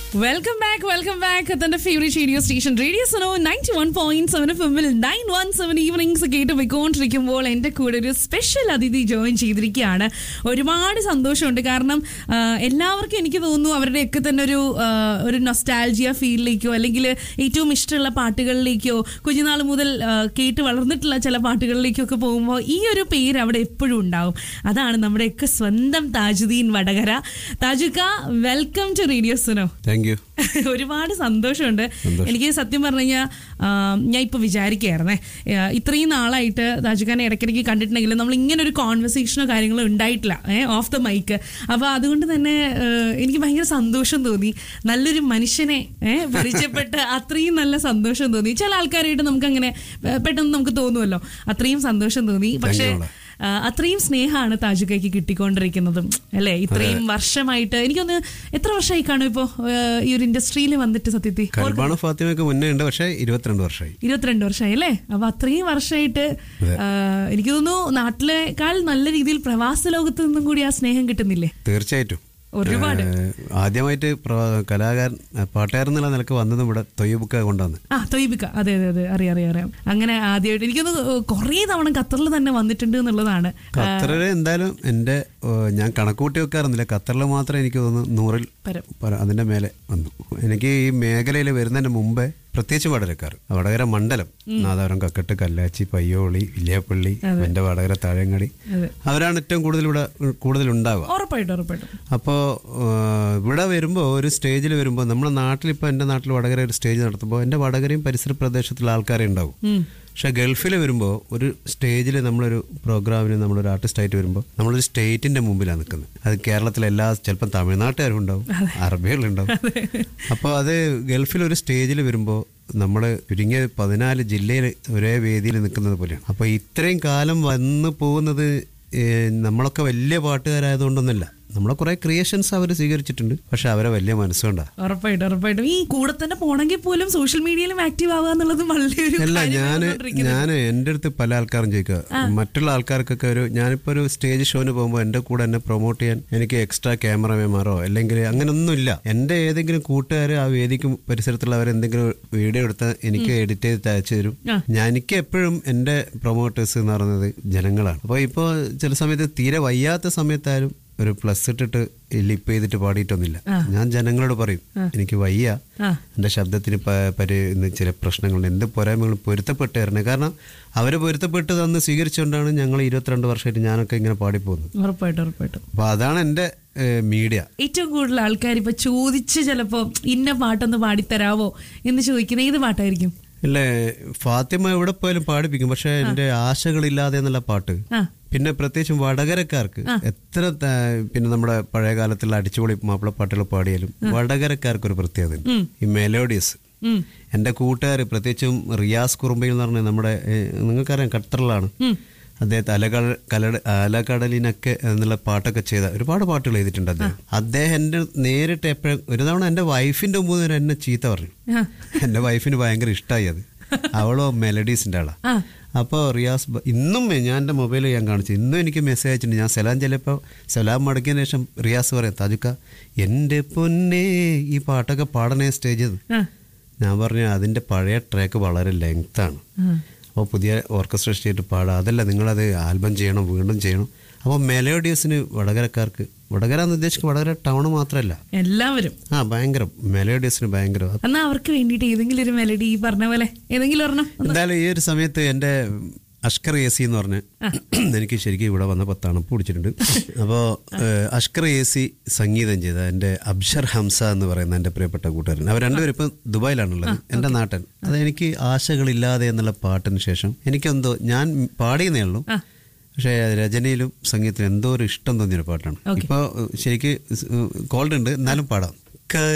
Welcome back welcome back തന്റെ favourite radio station radio Suno ninety one point seven എഫിൽ nine one seven evenings കേട്ട് പോയിക്കൊണ്ടിരിക്കുമ്പോൾ എൻ്റെ കൂടെ ഒരു സ്പെഷ്യൽ അതിഥി ജോയിൻ ചെയ്തിരിക്കുകയാണ് ഒരുപാട് സന്തോഷമുണ്ട് കാരണം ആ, എല്ലാവർക്കും എനിക്ക് തോന്നുന്നു അവരുടെയൊക്കെ തന്നെ ഒരു ആ, ഒരു നൊസ്റ്റാൾജിയ ഫീലിലേക്കോ അല്ലെങ്കിൽ ഏറ്റവും ഇഷ്ടമുള്ള പാട്ടുകളിലേക്കോ കുഞ്ഞുനാൾ മുതൽ ആ, കേട്ട് വളർന്നിട്ടുള്ള ചില പാട്ടുകളിലേക്കോ ഒക്കെ പോകുമ്പോൾ ഈ ഒരു പേര് അവിടെ എപ്പോഴും ഉണ്ടാവും അതാണ് നമ്മുടെയൊക്കെ സ്വന്തം Tajuddeen Vadakara Tajukka welcome to radio Suno thank you ഒരുപാട് സന്തോഷമുണ്ട് എനിക്ക് സത്യം പറഞ്ഞു കഴിഞ്ഞാൽ ഞാൻ ഇപ്പൊ വിചാരിക്കുകയായിരുന്നേ ആ, ഇത്രയും നാളായിട്ട് താജുഖാനെ ഇടയ്ക്കിടയ്ക്ക് കണ്ടിട്ടുണ്ടെങ്കിലും നമ്മൾ ഇങ്ങനെ ഒരു കോൺവെർസേഷനോ കാര്യങ്ങളോ ഉണ്ടായിട്ടില്ല ഏഹ് ഓഫ് ദ മൈക്ക് അപ്പൊ അതുകൊണ്ട് തന്നെ ആ, എനിക്ക് ഭയങ്കര സന്തോഷം തോന്നി നല്ലൊരു മനുഷ്യനെ ഏഹ് പരിചയപ്പെട്ട് അത്രയും നല്ല സന്തോഷം തോന്നി ചില ആൾക്കാരായിട്ട് നമുക്ക് അങ്ങനെ പെട്ടെന്ന് നമുക്ക് തോന്നുമല്ലോ അത്രയും സന്തോഷം തോന്നി പക്ഷേ മോളെ. ആ, അത്രയും സ്നേഹമാണ് താജുക്കയ്ക്ക് കിട്ടിക്കൊണ്ടിരിക്കുന്നതും അല്ലേ ഇത്രയും വർഷമായിട്ട് എനിക്കൊന്ന് എത്ര വർഷമായി കാണും ഇപ്പോ ആ, ഈ ഒരു ഇൻഡസ്ട്രിയിൽ വന്നിട്ട് സത്യത്തിൽ കൽബാണ ഫാത്തിമയൊക്കെ മുന്നേ ഉണ്ട് പക്ഷേ ഇരുപത്തിരണ്ട് വർഷമായി ഇരുപത്തിരണ്ട് വർഷമായി അല്ലേ അപ്പൊ അത്രയും വർഷമായിട്ട് ആ, എനിക്ക് തോന്നുന്നു നാട്ടിലേക്കാൾ നല്ല രീതിയിൽ പ്രവാസ ലോകത്ത് നിന്നും കൂടി ആ സ്നേഹം കിട്ടുന്നില്ലേ തീർച്ചയായിട്ടും ഒരുപാട് ഏഹ്, ആദ്യമായിട്ട് പ്ര- കലാകാരൻ പാട്ടുകാരൻ എന്നുള്ള നിലക്ക് വന്നതും ഇവിടെ തൊയ്യബുക്ക കൊണ്ടുവന്ന് ആ തൊയ്ബിക്ക അതെ അതെ അതെ അറിയാം അറിയാം അറിയാം അങ്ങനെ ആദ്യമായിട്ട് എനിക്കൊന്ന് കുറേ തവണ ഖത്തറിൽ തന്നെ വന്നിട്ടുണ്ട് എന്നുള്ളതാണ് ഖത്തറിൽ എന്തായാലും എൻ്റെ ഏഹ്, ഞാൻ കണക്കൂട്ടി വെക്കാറുന്നില്ല ഖത്തറിൽ മാത്രം എനിക്ക് തോന്നുന്നു നൂറിൽ പരം പര- അതിന്റെ മേലെ വന്നു എനിക്ക് ഈ മേഖലയിൽ വരുന്നതിന് മുമ്പേ പ്രത്യേകിച്ച് വടകരക്കാർ വടകര മണ്ഡലം നാദാപുരം കക്കട്ട് കല്ലാച്ചി പയ്യോളി ഇല്ലിയാപ്പള്ളി എൻ്റെ വടകര താഴങ്ങാടി അതെ അവരാണ് ഏറ്റവും കൂടുതൽ ഇവിടെ കൂടുതൽ ഉണ്ടാവുക ഉറപ്പായിട്ടും ഉറപ്പായിട്ടും അപ്പോൾ ഇവിടെ വരുമ്പോൾ ഒരു സ്റ്റേജിൽ വരുമ്പോൾ നമ്മുടെ നാട്ടിലിപ്പോൾ എൻ്റെ നാട്ടിൽ വടകര ഒരു സ്റ്റേജ് നടത്തുമ്പോൾ എൻ്റെ വടകരയും പരിസര പ്രദേശത്തുള്ള ആൾക്കാരെ ഉണ്ടാവും ഉം. പക്ഷെ ഗൾഫിൽ വരുമ്പോൾ ഒരു സ്റ്റേജിൽ നമ്മളൊരു പ്രോഗ്രാമിന് നമ്മളൊരു ആർട്ടിസ്റ്റായിട്ട് വരുമ്പോൾ നമ്മളൊരു സ്റ്റേറ്റിന്റെ മുമ്പിലാണ് നിൽക്കുന്നത് അത് കേരളത്തിലെ എല്ലാ ചിലപ്പം തമിഴ്നാട്ടുകാരും ഉണ്ടാവും അറബികളുണ്ടാവും അപ്പോൾ അത് ഗൾഫിൽ ഒരു സ്റ്റേജിൽ വരുമ്പോൾ നമ്മൾ ചുരുങ്ങിയ പതിനാല് ജില്ലയിൽ ഒരേ വേദിയിൽ നിൽക്കുന്നത് പോലെയാണ് അപ്പോൾ ഇത്രയും കാലം വന്നു പോകുന്നത് ഏഹ്, നമ്മളൊക്കെ വലിയ പാട്ടുകാരായതുകൊണ്ടൊന്നുമല്ല നമ്മളെ കുറെ ക്രിയേഷൻസ് അവർ സ്വീകരിച്ചിട്ടുണ്ട് പക്ഷെ അവരെ വലിയ മനസ്സുകൊണ്ടാ ഉറപ്പായിട്ടും ഉറപ്പായിട്ടും ഈ കൂടെ തന്നെ പോണെങ്കിൽ പോലും സോഷ്യൽ മീഡിയയിലും ആക്റ്റീവ് ആവുക എന്നുള്ളത് വലിയൊരു അല്ല കാര്യമായി ഞാന് വന്നുകൊണ്ടിരിക്കുന്നത്. ഞാൻ എൻ്റെ അടുത്ത് പല ആൾക്കാരും ചോദിക്കുക മറ്റുള്ള ആൾക്കാർക്കൊക്കെ ഒരു ഞാനിപ്പോ ഒരു സ്റ്റേജ് ഷോന് പോകുമ്പോൾ എൻ്റെ കൂടെ എന്നെ പ്രൊമോട്ട് ചെയ്യാൻ എനിക്ക് എക്സ്ട്രാ ക്യാമറമാൻമാരോ അല്ലെങ്കിൽ അങ്ങനെയൊന്നുമില്ല എൻ്റെ ഏതെങ്കിലും കൂട്ടുകാർ ആ വേദിക്ക് പരിസരത്തുള്ളവർ എന്തെങ്കിലും വീഡിയോ എടുത്ത് എനിക്ക് എഡിറ്റ് ചെയ്ത് അയച്ചു തരും ആ. ഞാൻ എനിക്ക് എപ്പോഴും എൻ്റെ പ്രൊമോട്ടേഴ്സ് എന്ന് പറയുന്നത് ജനങ്ങളാണ് അപ്പോൾ ഇപ്പോൾ ചില സമയത്ത് തീരെ വയ്യാത്ത സമയത്തായാലും ഒരു പ്ലസ് ഇട്ടിട്ട് ലിപ്പ് ചെയ്തിട്ട് പാടിയിട്ടൊന്നുമില്ല ഞാൻ ജനങ്ങളോട് പറയും എനിക്ക് വയ്യ ആ. എൻ്റെ ശബ്ദത്തിന് പ- പരി ഇന്ന് ചില പ്രശ്നങ്ങളുണ്ട് എന്ത് പോരായ്മകളും പൊരുത്തപ്പെട്ട് തരണേ കാരണം അവർ പൊരുത്തപ്പെട്ട് തന്ന് സ്വീകരിച്ചുകൊണ്ടാണ് ഞങ്ങൾ ഇരുപത്തിരണ്ട് വർഷമായിട്ട് ഞാനൊക്കെ ഇങ്ങനെ പാടിപ്പോകുന്നത് ഉറപ്പായിട്ടും ഉറപ്പായിട്ടും അപ്പോൾ അതാണ് എൻ്റെ മീഡിയ ഏറ്റവും കൂടുതൽ ആൾക്കാർ ഇപ്പൊ ചോദിച്ച് ചിലപ്പോ ഇന്ന പാട്ടൊന്ന് പാടിത്തരാവോ എന്ന് ചോദിക്കുന്ന ഏത് പാട്ടായിരിക്കും ഇല്ലേ ഫാത്തിമ എവിടെ പോയാലും പാടിപ്പിക്കും പക്ഷെ എൻ്റെ ആശകളില്ലാതെ എന്നുള്ള പാട്ട് ആ പിന്നെ പ്രത്യേകിച്ചും വടകരക്കാർക്ക് എത്ര ത- പിന്നെ നമ്മുടെ പഴയ കാലത്തുള്ള അടിച്ചുപൊളി മാപ്പിളപ്പാട്ടുകൾ പാടിയാലും വടകരക്കാർക്ക് ഒരു പ്രത്യേകത ഉണ്ട്. ഈ മെലോഡിയസ് ഉം. എൻ്റെ കൂട്ടുകാർ പ്രത്യേകിച്ചും റിയാസ് കുറുമ്പയിൽ എന്ന് പറഞ്ഞ നമ്മുടെ ഏഹ്, നിങ്ങൾക്കറിയാം ഖത്തറിലാണ് അദ്ദേഹത്തെ അലകട കലട അലകടലിനൊക്കെ എന്നുള്ള പാട്ടൊക്കെ ചെയ്ത ഒരുപാട് പാട്ടുകൾ എഴുതിയിട്ടുണ്ട് അദ്ദേഹം അദ്ദേഹം എൻ്റെ നേരിട്ട് എപ്പോഴും ഒരു തവണ എൻ്റെ വൈഫിൻ്റെ മുമ്പ് വരെ എന്നെ ചീത്ത പറഞ്ഞു ആ. എൻ്റെ വൈഫിന് ഭയങ്കര ഇഷ്ടമായി അത് അവളോ മെലഡീസിൻ്റെ ആളാ ആ. അപ്പോൾ റിയാസ് ബ- ഇന്നും ഞാൻ എൻ്റെ മൊബൈലിൽ ഞാൻ കാണിച്ചു ഇന്നും എനിക്ക് മെസ്സേജ് അയച്ചിട്ടുണ്ട് ഞാൻ സലാം ചിലപ്പോൾ സലാം മടക്കിയതിന് ശേഷം റിയാസ് പറയാം താജുക്ക എൻ്റെ പൊന്നേ ഈ പാട്ടൊക്കെ പാടണേ സ്റ്റേജിൽ ആ. ഞാൻ പറഞ്ഞു അതിൻ്റെ പഴയ ട്രാക്ക് വളരെ ലെങ്ത്താണ് ആ. അപ്പോൾ പുതിയ ഓർക്കസ്ട്രേഷൻ ചെയ്തിട്ട് പാടുക അതല്ല നിങ്ങളത് ആൽബം ചെയ്യണം വീണ്ടും ചെയ്യണം അപ്പോൾ മെലോഡിയസിന് വടകരക്കാർക്ക് വടകര എന്ന് ഉദ്ദേശിക്കുന്നത് വടകര ടൗൺ മാത്രമല്ല എല്ലാവരും ആ ഭയങ്കര മെലോഡിയസിന് ഭയങ്കര എന്നാ അവർക്ക് വേണ്ടിയിട്ട് ഏതെങ്കിലും ഒരു മെലഡി ഈ പറഞ്ഞ പോലെ ഏതെങ്കിലും ഒരെണ്ണം എന്തായാലും ഈ ഒരു സമയത്ത് എൻ്റെ അഷ്കർ എ സി എന്ന് പറഞ്ഞ് എനിക്ക് ശരിക്കും ഇവിടെ വന്നപ്പോൾ തണുപ്പ് പിടിച്ചിട്ടുണ്ട് അപ്പോൾ അഷ്കർ എ സി സംഗീതം ചെയ്ത എൻ്റെ അബ്ഷർ ഹംസ എന്ന് പറയുന്ന എൻ്റെ പ്രിയപ്പെട്ട കൂട്ടുകാരൻ അവർ രണ്ടുപേരും ഇപ്പം ദുബായിലാണുള്ളത് എൻ്റെ നാട്ടൻ അത് എനിക്ക് ആശകളില്ലാതെ എന്നുള്ള പാട്ടിന് ശേഷം എനിക്കെന്തോ ഞാൻ പാടിയെന്നേ ഉള്ളൂ പക്ഷേ രചനയിലും സംഗീതത്തിലും എന്തോ ഒരു ഇഷ്ടം തോന്നിയൊരു പാട്ടാണ് ഇപ്പോൾ ശരിക്ക് കോൾഡ് ഉണ്ട് എന്നാലും പാടാം